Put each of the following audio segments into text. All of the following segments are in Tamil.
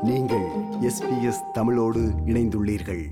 நீங்கள் எஸ்பிஎஸ் தமிழோடு இணைந்துள்ளீர்கள்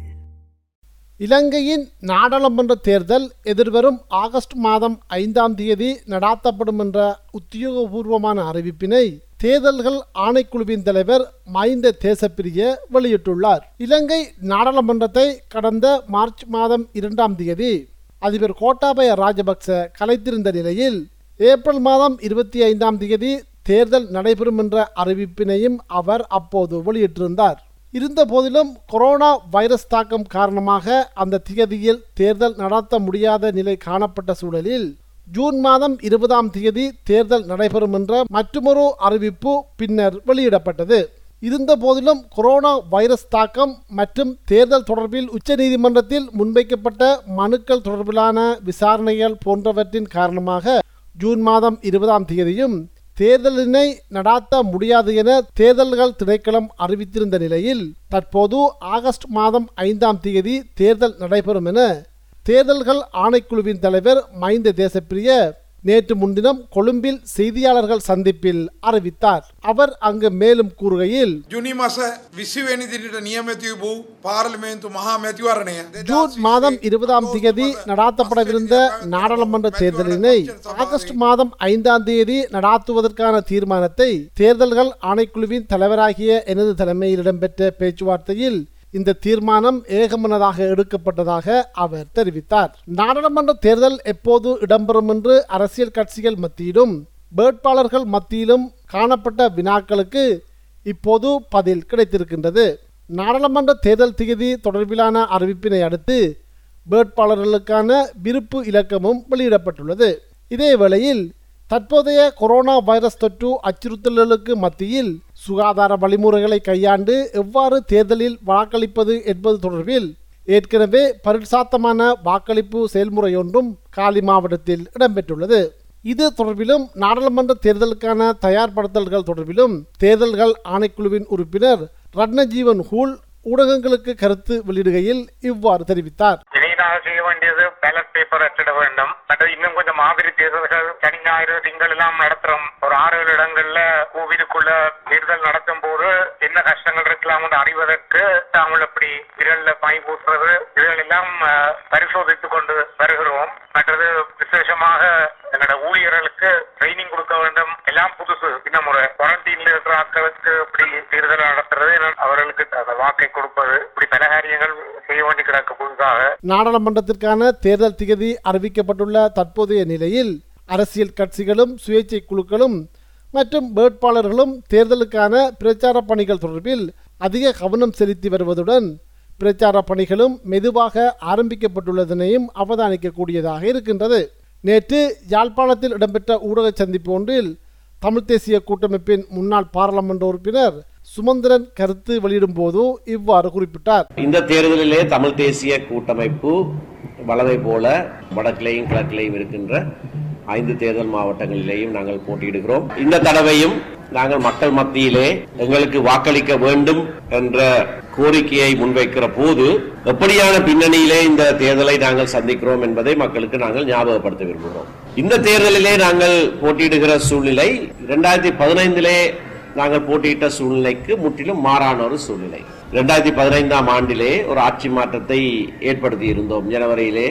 இலங்கையின் நாடாளுமன்ற தேர்தல் எதிர்வரும் ஆகஸ்ட் மாதம் ஐந்தாம் தேதி நடாத்தப்படும் என்ற உத்தியோகபூர்வமான அறிவிப்பினை தேர்தல்கள் ஆணைக்குழுவின் தலைவர் மஹிந்த தேசப்பிரிய வெளியிட்டுள்ளார் இலங்கை நாடாளுமன்றத்தை கடந்த மார்ச் மாதம் இரண்டாம் தேதி அதிபர் கோட்டாபய ராஜபக்ச கலைத்திருந்த நிலையில் ஏப்ரல் மாதம் இருபத்தி ஐந்தாம் தேதி தேர்தல் நடைபெறும் என்ற அறிவிப்பினையும் அவர் அப்போது வெளியிட்டிருந்தார் இருந்த போதிலும் கொரோனா வைரஸ் தாக்கம் காரணமாக அந்த திகதியில் தேர்தல் நடத்த முடியாத நிலை காணப்பட்ட சூழலில் ஜூன் மாதம் இருபதாம் தேதி தேர்தல் நடைபெறும் என்ற மற்றொரு அறிவிப்பு பின்னர் வெளியிடப்பட்டது இருந்த போதிலும் கொரோனா வைரஸ் தாக்கம் மற்றும் தேர்தல் தொடர்பில் உச்சநீதிமன்றத்தில் முன்வைக்கப்பட்ட மனுக்கள் தொடர்பிலான விசாரணைகள் போன்றவற்றின் காரணமாக ஜூன் மாதம் இருபதாம் தேதியும் தேர்தலினை நடாத்த முடியாது என தேர்தல்கள் திணைக்களம் அறிவித்திருந்த நிலையில் தற்போது ஆகஸ்ட் மாதம் ஐந்தாம் தேதி தேர்தல் நடைபெறும் என தேர்தல்கள் ஆணைக்குழுவின் தலைவர் மஹிந்த தேசப்பிரிய நேற்று முன்தினம் கொழும்பில் செய்தியாளர்கள் சந்திப்பில் அறிவித்தார் அவர் அங்கு மேலும் கூறுகையில் ජුනි මස විසිවැනි දිනට නියමැතිව වූ පාර්ලිමේන්තු මහා මැතිවරණය ஜூன் மாதம் இருபதாம் தேதி நடாத்தப்படவிருந்த நாடாளுமன்ற தேர்தலினை ஆகஸ்ட் மாதம் ஐந்தாம் தேதி நடாத்துவதற்கான தீர்மானத்தை தேர்தல்கள் ஆணைக்குழுவின் தலைவராகிய எனது தலைமையில் இடம்பெற்ற பேச்சுவார்த்தையில் இந்த தீர்மானம் ஏகமனதாக எடுக்கப்பட்டதாக அவர் தெரிவித்தார் நாடாளுமன்ற தேர்தல் எப்போது இடம்பெறும் என்று அரசியல் கட்சிகள் மத்தியிலும் வேட்பாளர்கள் மத்தியிலும் காணப்பட்ட வினாக்களுக்கு இப்போது பதில் கிடைத்திருக்கின்றது நாடாளுமன்ற தேர்தல் திகதி தொடர்பிலான அறிவிப்பினை அடுத்து வேட்பாளர்களுக்கான விருப்பு இலக்கமும் வெளியிடப்பட்டுள்ளது இதே வேளையில் தற்போதைய கொரோனா வைரஸ் தொற்று அச்சுறுத்தல்களுக்கு மத்தியில் சுகாதார வழிமுறைகளை கையாண்டு எவ்வாறு தேர்தலில் வாக்களிப்பது என்பது தொடர்பில் ஏற்கனவே பரிசாத்தமான வாக்களிப்பு செயல்முறையொன்றும் காலி மாவட்டத்தில் இடம்பெற்றுள்ளது இது தொடர்பிலும் நாடாளுமன்ற தேர்தலுக்கான தயார்படுத்தல்கள் தொடர்பிலும் தேர்தல்கள் ஆணைக்குழுவின் உறுப்பினர் ரத்னஜீவன் ஹூல் ஊடகங்களுக்கு கருத்து வெளியிடுகையில் இவ்வாறு தெரிவித்தார் இணையதாக செய்ய வேண்டியது பேலட் பேப்பர் அச்சிட வேண்டும் மற்றது இன்னும் கொஞ்சம் மாபெரும் தேர்தல்கள் சனி ஞாயிறு திங்கள் எல்லாம் நடத்துறோம் ஒரு ஆறு ஏழு இடங்கள்ல கோவிலுக்குள்ள தேர்தல் நடத்தும் போது என்ன கஷ்டங்கள் இருக்கலாம் என்று அறிவதற்கு தாங்கள் அப்படி விரல்ல பை பூசுறது இதுகள் எல்லாம் அஹ், பரிசோதித்துக் கொண்டு வருகிறோம் மற்றது விசேஷமாக எங்களோட ஊழியர்களுக்கு ட்ரைனிங் கொடுக்க வேண்டும் எல்லாம் புதுசு இந்த முறை குவாரண்டீன்ல இருக்கிற ஆட்களுக்கு இப்படி தேர்தல் நடத்துறது அவர்களுக்கு அந்த வாக்கை கொடுப்பது இப்படி பல காரியங்கள் செய்ய வேண்டி கிடக்கு புதுசாக நாடாளுமன்றத்திற்கான தேர்தல் திகதி அறிவிக்கப்பட்டுள்ள தற்போதைய நிலையில் அரசியல் கட்சிகளும் சுயேட்சை குழுக்களும் மற்றும் வேட்பாளர்களும் தேர்தலுக்கான பிரச்சார பணிகள் தொடர்பில் அதிக கவனம் செலுத்தி வருவதுடன் பிரச்சார பணிகளும் மெதுவாக ஆரம்பிக்கப்பட்டுள்ளதனையும் அவதானிக்கக்கூடியதாக இருக்கின்றது நேற்று யாழ்ப்பாணத்தில் இடம்பெற்ற ஊடக சந்திப்பு ஒன்றில் தமிழ் தேசிய கூட்டமைப்பின் முன்னாள் பாராளுமன்ற உறுப்பினர் சுமந்திரன் கருத்து வெளியிடும் போது இவ்வாறு குறிப்பிட்டார் இந்த தேர்தலிலே தமிழ் தேசிய கூட்டமைப்பு வலதை போல வடக்கிலேயும் கிழக்கிலேயும் இருக்கின்ற ஐந்து தேர்தல் மாவட்டங்களிலேயும் நாங்கள் போட்டியிடுகிறோம் இந்த தடவையும் நாங்கள் மக்கள் மத்தியிலே எங்களுக்கு வாக்களிக்க வேண்டும் என்ற கோரிக்கையை முன்வைக்கிற போது எப்படியான பின்னணியிலே இந்த தேர்தலை நாங்கள் சந்திக்கிறோம் என்பதை மக்களுக்கு நாங்கள் ஞாபகப்படுத்த விரும்புகிறோம் இந்த தேர்தலிலே நாங்கள் போட்டியிடுகிற சூழ்நிலை இரண்டாயிரத்தி பதினைந்திலே நாங்கள் போட்டியிட்ட சூழ்நிலைக்கு முற்றிலும் மாறான ஒரு சூழ்நிலை இரண்டாயிரத்தி பதினைந்தாம் ஆண்டிலே ஒரு ஆட்சி மாற்றத்தை ஏற்படுத்தி இருந்தோம் ஜனவரியிலே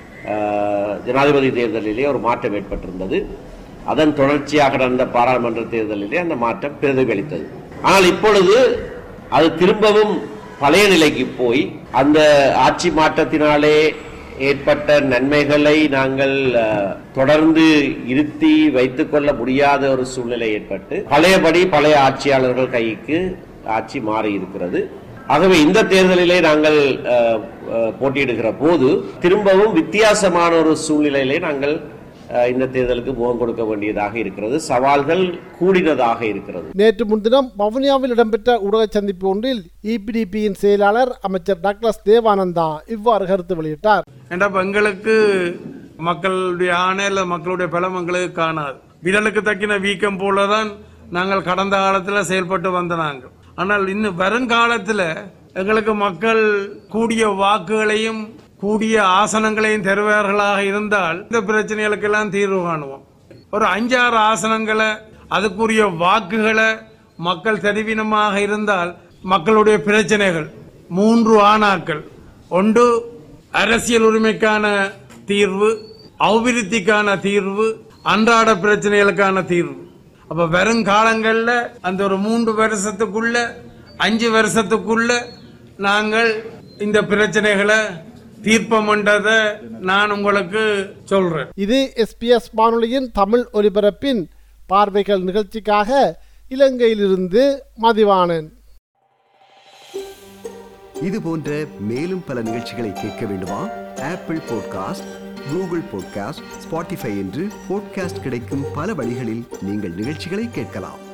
ஆஹ், ஜனாதிபதி தேர்தலிலே ஒரு மாற்றம் ஏற்பட்டிருந்தது அதன் தொடர்ச்சியாக நடந்த பாராளுமன்ற தேர்தலிலே அந்த மாற்றம் பிரதிபலித்தது ஆனால் இப்பொழுது அது திரும்பவும் பழைய நிலைக்கு போய் அந்த ஆட்சி மாற்றத்தினாலே ஏற்பட்ட நன்மைகளை நாங்கள் அஹ், தொடர்ந்து இருத்தி வைத்துக் கொள்ள முடியாத ஒரு சூழ்நிலை ஏற்பட்டு பழையபடி பழைய ஆட்சியாளர்கள் கைக்கு ஆட்சி மாறி இருக்கிறது ஆகவே இந்த தேர்தலிலே நாங்கள் அஹ், அஹ், போட்டியிடுகிற போது திரும்பவும் வித்தியாசமான ஒரு சூழ்நிலையிலே நாங்கள் அஹ், இந்த தேர்தலுக்கு முகம் கொடுக்க வேண்டியதாக இருக்கிறது சவால்கள் கூடினதாக இருக்கிறது நேற்று முன்தினம் வவுனியாவில் இடம்பெற்ற ஊடக சந்திப்பு ஒன்றில் இபிடிபியின் செயலாளர் அமைச்சர் டாக்டர் தேவானந்தா இவ்வாறு கருத்து வெளியிட்டார் ஏண்டா இப்ப எங்களுக்கு மக்களுடைய ஆணை அல்லது மக்களுடைய பலம் எங்களுக்கு காணாது விரலுக்கு தக்கின வீக்கம் போலதான் நாங்கள் கடந்த காலத்துல செயல்பட்டு வந்த நாங்கள் ஆனால் இன்னும் வருங்காலத்துல எங்களுக்கு மக்கள் கூடிய வாக்குகளையும் கூடிய ஆசனங்களையும் தருவார்களாக இருந்தால் இந்த பிரச்சனைகளுக்கெல்லாம் தீர்வு காணுவோம் ஒரு அஞ்சாறு ஆசனங்களை அதுக்குரிய வாக்குகளை மக்கள் தெரிவினமாக இருந்தால் மக்களுடைய பிரச்சனைகள் மூன்று ஆணாக்கள் ஒன்று அரசியல் உரிமைக்கான தீர்வு அபிவிருத்திக்கான தீர்வு அன்றாட பிரச்சனைகளுக்கான தீர்வு அப்ப வருங்காலங்கள்ல அந்த ஒரு மூன்று வருஷத்துக்குள்ள அஞ்சு வருஷத்துக்குள்ள நாங்கள் இந்த பிரச்சனைகளை தீர்ப்போம்ன்றதை நான் உங்களுக்கு சொல்றேன் இது எஸ்பிஎஸ் வானொலியின் தமிழ் ஒலிபரப்பின் பார்வைகள் நிகழ்ச்சிக்காக இலங்கையிலிருந்து மதிவாணன் இது போன்ற மேலும் பல நிகழ்ச்சிகளை கேட்க வேண்டுமா Apple podcast Google podcast Spotify என்று பாட்காஸ்ட் கிடைக்கும் பல வழிகளில் நீங்கள் நிகழ்ச்சிகளை கேட்கலாம்